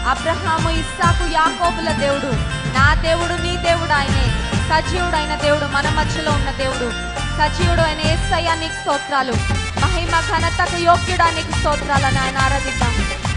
అబ్రహాము ఇస్సాకు యాకోబుల దేవుడు నా దేవుడు నీ దేవుడు ఆయనే సజీవుడైన దేవుడు మన మధ్యలో ఉన్న దేవుడు సజీవుడు అయిన ఏసయ్య నీకు స్తోత్రాలు మహిమ ఘనతకు యోగ్యుడా నీకు స్తోత్రాలని ఆయన ఆరాధిద్దాం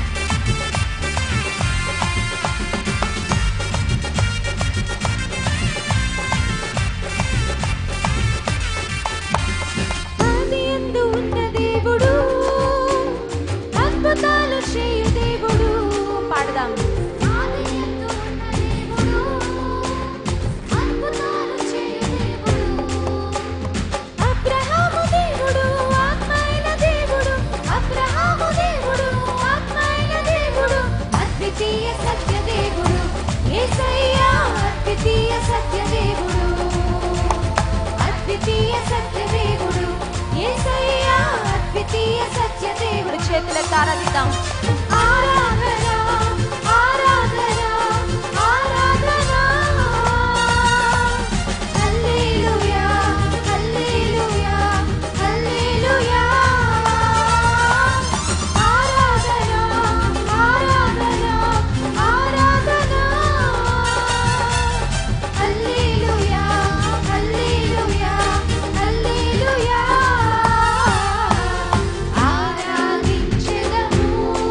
ఆది యందు ఉన్న దేవుడు అద్భుతాలు చేయు దేవుడు పాడదాం ఆది యందు ఉన్న దేవుడు అద్భుతాలు చేయు దేవుడు అబ్రహాము దేవుడు ఆత్మైన దేవుడు అబ్రహాము దేవుడు ఆత్మైన దేవుడు అద్వితీయ సత్య దేవుడు యేసయ్యా అద్వితీయ సత్య దేవుడు అద్వితీయ సత్య దేవుడు యేసయ్యా అద్వితీయ సత్య దేవుడు ఇప్పుడు చేతులెత్తి ఆరాధిద్దాం ఆరాధన ఆరాధన ఆరాధన హల్లెలూయా హల్లెలూయా హల్లెలూయా ఆరాధన ఆరాధన ఆరాధన హల్లెలూయా హల్లెలూయా హల్లెలూయా ఆరాధించెదము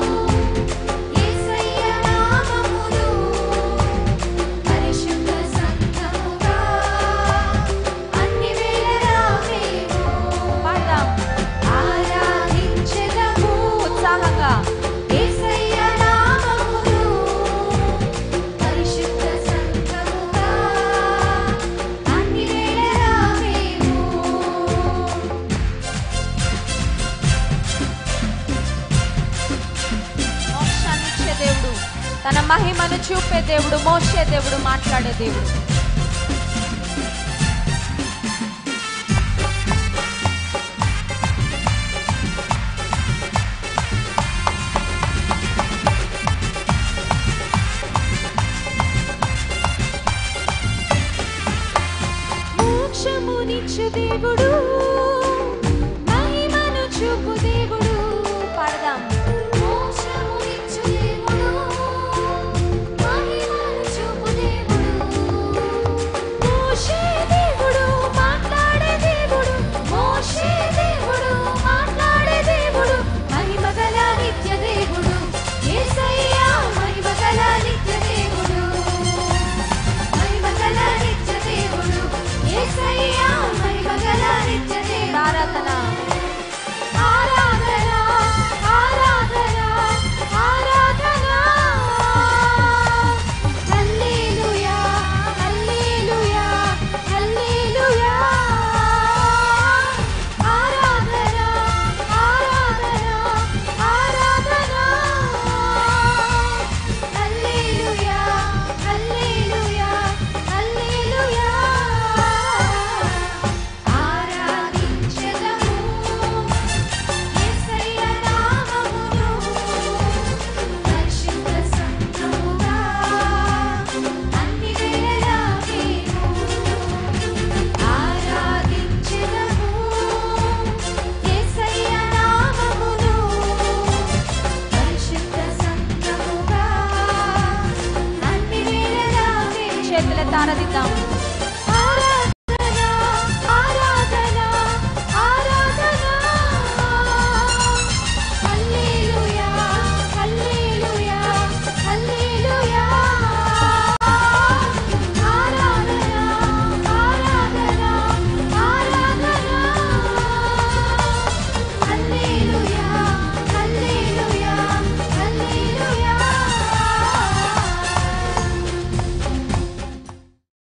యేసయ్య నామమును పరిశుద్ధ సంతముగా అన్ని వేళలా మేము పాడదాం ఆరాధించెదము ఉత్సాహంగా యేసయ్య నామమును పరిశుద్ధ సంతముగా అన్ని వేళలా మేము మోక్షాన్ని ఇచ్చే దేవుడు తన మహిమను చూపే దేవుడు మోసే దేవుడు మాట్లాడే దేవుడు మోక్షమునిచ్చు దేవుడు